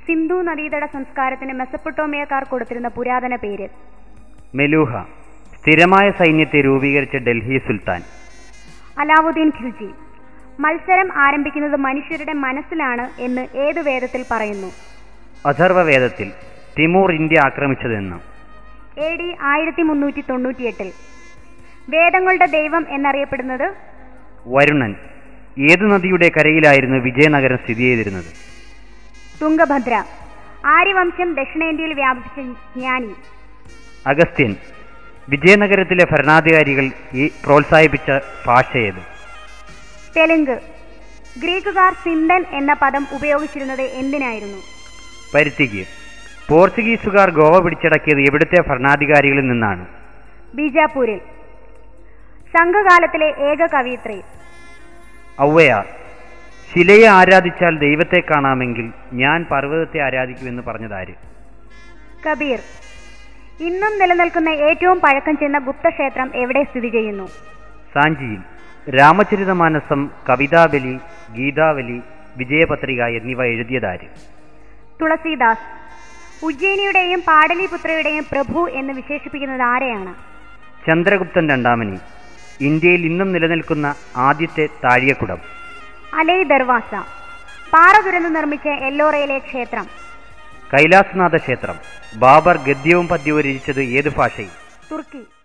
സിന്ധു നദീതട സംസ്കാരത്തിന് മെസപ്പൊട്ടോമിയക്കാർ കൊടുത്തിരുന്ന പുരാതന പേര് മെലൂഹ സ്ഥിരമായ സൈന്യത്തെ രൂപീകരിച്ച ഡൽഹി സുൽത്താൻ അലാവുദ്ദീൻ ഖിൽജി മത്സരം ആരംഭിക്കുന്നത് മനുഷ്യരുടെ മനസ്സിലാണ് എന്ന് ഏത് വേദത്തിൽ പറയുന്നു അഥർവവേദത്തിൽ തിമൂർ ഇന്ത്യ ആക്രമിച്ചതെന്ന് എ ഡി ആയിരത്തി മുന്നൂറ്റി തൊണ്ണൂറ്റിയെട്ടിൽ വേദങ്ങളുടെ ദൈവം എന്നറിയപ്പെടുന്നത് വരുണൻ ഏതു നദിയുടെ കരയിലായിരുന്നു വിജയനഗരം സ്ഥിതി ചെയ്തിരുന്നത് തുംഗഭദ്ര ആര്യവംശം ദക്ഷിണേന്ത്യയിൽ വ്യാപിച്ച ജ്ഞാനി അഗസ്ത്യൻ വിജയനഗരത്തിലെ ഭരണാധികാരികൾ ഈ പ്രോത്സാഹിപ്പിച്ച ഭാഷ ഏത് തെലുങ്ക് ഗ്രീക്കുകാർ സിന്ധൻ എന്ന പദം ഉപയോഗിച്ചിരുന്നത് എന്തിനായിരുന്നു പരുത്തിക്ക് പോർച്ചുഗീസുകാർ ഗോവ പിടിച്ചടക്കിയത് എവിടുത്തെ ഭരണാധികാരികളിൽ നിന്നാണ് ബീജാപൂരിൽ സംഘകാലത്തിലെ ഏക കവിയത്രി ഔവയാർ ശിലയെ ആരാധിച്ചാൽ ദൈവത്തെ കാണാമെങ്കിൽ ഞാൻ പർവ്വതത്തെ ആരാധിക്കുമെന്ന് പറഞ്ഞതാര് കബീർ ഇന്നും നിലനിൽക്കുന്ന ഏറ്റവും പഴക്കം ചെന്ന ഗുപ്തക്ഷേത്രം എവിടെ സ്ഥിതി ചെയ്യുന്നു സാഞ്ചിയിൽ രാമചരിതമാനസം കവിതാബലി ഗീതാവലി വിജയപത്രിക എന്നിവ എഴുതിയതാര് തുളസീദാസ് ഉജ്ജയിനിയുടെയും പാടലിപുത്രയുടെയും പ്രഭു എന്ന് വിശേഷിപ്പിക്കുന്നത് ആരെയാണ് ചന്ദ്രഗുപ്തൻ രണ്ടാമനി ഇന്ത്യയിൽ ഇന്നും നിലനിൽക്കുന്ന ആദ്യത്തെ താഴികക്കുടം അലൈ ദർവാസ പാറ തുരന്ന് നിർമ്മിച്ച എല്ലോറയിലെ ക്ഷേത്രം കൈലാസനാഥ ക്ഷേത്രം ബാബർ ഗദ്യവും പദ്യവും രചിച്ചത് ഏത് ഭാഷയിൽ തുർക്കി